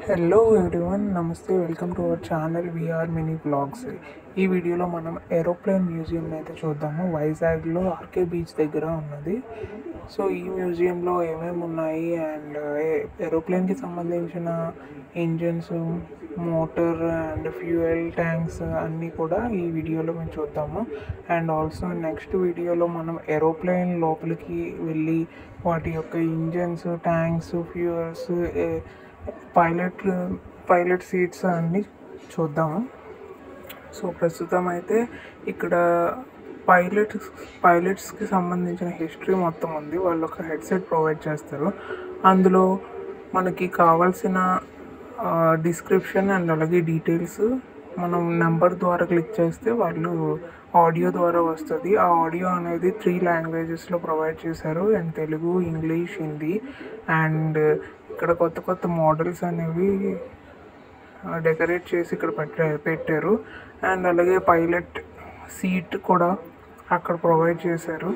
hello everyone నమస్తే welcome to our channel VR mini vlogs ఈ వీడియోలో మనం ఏరోప్లేన్ మ్యూజియం అయితే చూద్దాము వైజాగ్లో ఆర్కే బీచ్ దగ్గర ఉన్నది సో ఈ మ్యూజియంలో ఏమేమి ఉన్నాయి అండ్ ఏరోప్లేన్కి సంబంధించిన engines motor and fuel tanks అన్నీ కూడా ఈ వీడియోలో మేము చూద్దాము అండ్ ఆల్సో నెక్స్ట్ వీడియోలో మనం ఏరోప్లేన్ లోపలికి వెళ్ళి వాటి యొక్క engines tanks fuels pilot pilot seats అన్నీ చూద్దాము సో ప్రస్తుతం అయితే ఇక్కడ పైలట్ పైలట్స్కి సంబంధించిన హిస్టరీ మొత్తం ఉంది వాళ్ళు ఒక హెడ్సెట్ ప్రొవైడ్ చేస్తారు అందులో మనకి కావాల్సిన డిస్క్రిప్షన్ అండ్ అలాగే డీటెయిల్స్ మనం నెంబర్ ద్వారా క్లిక్ చేస్తే వాళ్ళు ఆడియో ద్వారా వస్తుంది ఆ ఆడియో అనేది త్రీ లాంగ్వేజెస్లో ప్రొవైడ్ చేశారు and Telugu English Hindi and ఇక్కడ కొత్త కొత్త మోడల్స్ అనేవి డెకరేట్ చేసి ఇక్కడ పెట్టా పెట్టారు అండ్ అలాగే పైలట్ సీట్ కూడా అక్కడ ప్రొవైడ్ చేశారు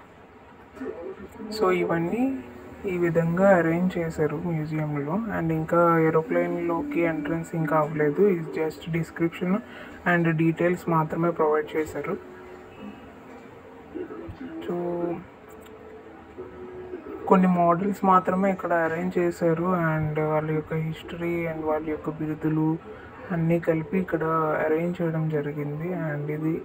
సో ఇవన్నీ ఈ విధంగా అరేంజ్ చేశారు మ్యూజియంలో అండ్ ఇంకా ఏరోప్లేన్లోకి ఎంట్రన్స్ ఇంకా అవ్వలేదు ఇది జస్ట్ డిస్క్రిప్షన్ అండ్ డీటెయిల్స్ మాత్రమే ప్రొవైడ్ చేశారు సో కొన్ని మోడల్స్ మాత్రమే ఇక్కడ అరేంజ్ చేశారు అండ్ వాళ్ళ యొక్క హిస్టరీ అండ్ వాళ్ళ యొక్క బిరుదులు అన్నీ కలిపి ఇక్కడ అరేంజ్ చేయడం జరిగింది అండ్ ఇది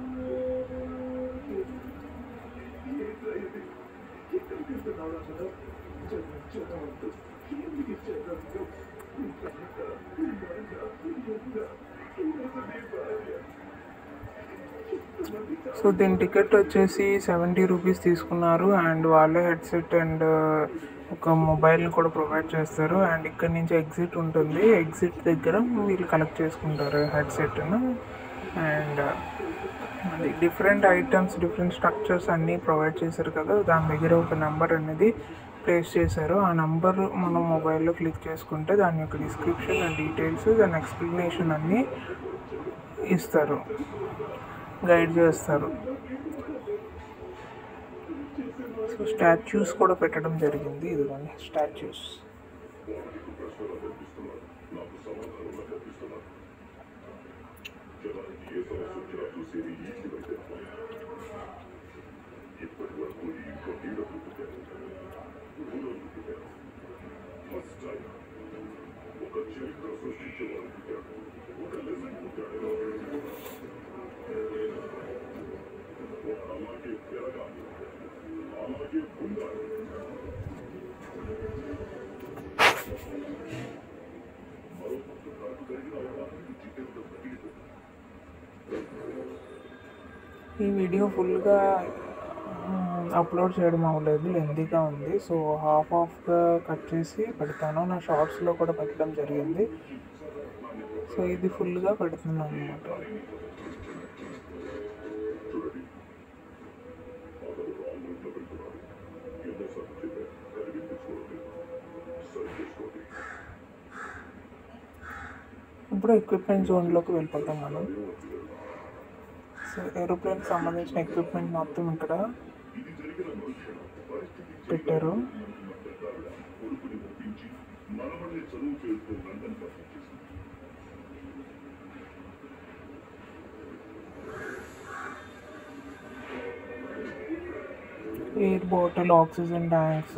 సో దీని టికెట్ వచ్చేసి సెవెంటీ రూపీస్ తీసుకున్నారు అండ్ వాళ్ళే హెడ్సెట్ అండ్ ఒక మొబైల్ని కూడా ప్రొవైడ్ చేస్తారు అండ్ ఇక్కడ నుంచి ఎగ్జిట్ ఉంటుంది ఎగ్జిట్ దగ్గర వీళ్ళు కలెక్ట్ చేసుకుంటారు హెడ్సెట్ను అండ్ అది డిఫరెంట్ ఐటమ్స్ డిఫరెంట్ స్ట్రక్చర్స్ అన్నీ ప్రొవైడ్ చేశారు కదా దాని దగ్గర ఒక నెంబర్ అనేది ప్లేస్ చేశారు ఆ నెంబర్ మనం మొబైల్లో క్లిక్ చేసుకుంటే దాని యొక్క డిస్క్రిప్షన్ అండ్ డీటెయిల్స్ దాని ఎక్స్ప్లెనేషన్ అన్నీ ఇస్తారు గైడ్ చేస్తారు సో స్టాచ్యూస్ కూడా పెట్టడం జరిగింది ఇదిగోండి స్టాచ్యూస్ ఈ వీడియో ఫుల్గా అప్లోడ్ చేయడం అవ్వలేదు లెందీగా ఉంది సో హాఫ్ హాఫ్గా కట్ చేసి పెడతాను నా షార్ట్స్లో కూడా పెట్టడం జరిగింది సో ఇది ఫుల్గా పెడుతున్నాను అనమాట ఇప్పుడు ఎక్విప్మెంట్ జోన్లోకి వెళ్ళిపోతాం మనం సో ఏరోప్లేన్కి సంబంధించిన ఎక్విప్మెంట్ మొత్తం ఇక్కడ పెట్టారు ఎయిర్ బాటిల్ ఆక్సిజన్ ట్యాంక్స్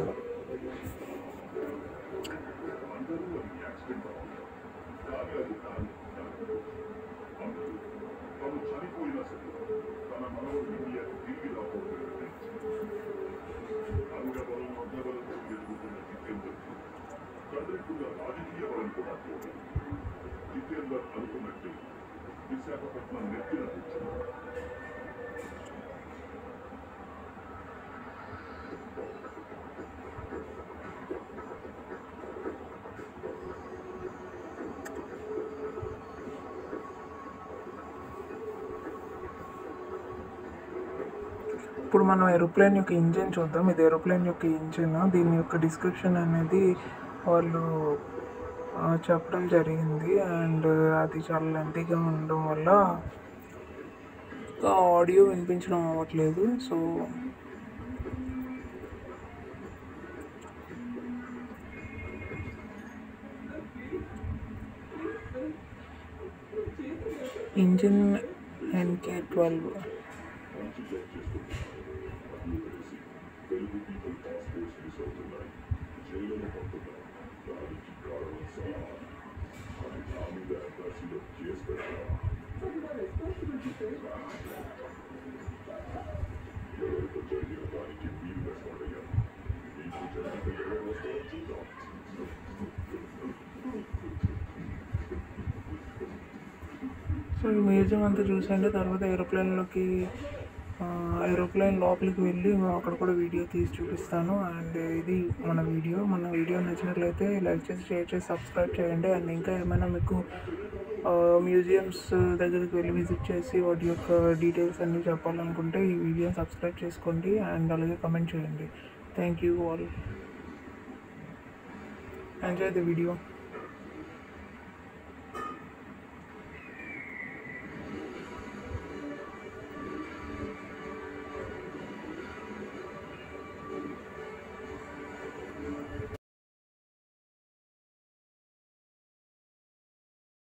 ఇప్పుడు మనం ఏరోప్లేన్ యొక్క ఇంజిన్ చూద్దాం ఇది ఏరోప్లేన్ యొక్క ఇంజిన్ దీని యొక్క డిస్క్రిప్షన్ అనేది వాళ్ళు ఆ, చెప్పడం జరిగింది అండ్ అది చాలా లెంతీగా ఉండడం వల్ల ఆడియో వినిపించడం అవ్వట్లేదు so engine N K twelve so ఈ మ్యూజియం అంతా చూసండి తర్వాత ఏరోప్లేన్లోకి ఏరోప్లేన్ లోపలికి వెళ్ళి అక్కడ కూడా వీడియో తీసి చూపిస్తాను అండ్ ఇది మన వీడియో మన వీడియో నచ్చినట్లయితే లైక్ చేసి షేర్ చేసి సబ్స్క్రైబ్ చేయండి అండ్ ఇంకా ఏమైనా మీకు మ్యూజియంస్ దగ్గరికి వెళ్ళి విజిట్ చేసి వాటి యొక్క డీటెయిల్స్ అన్నీ చెప్పాలనుకుంటే ఈ వీడియో సబ్స్క్రైబ్ చేసుకోండి అండ్ అలాగే కమెంట్ చేయండి thank you all enjoy the video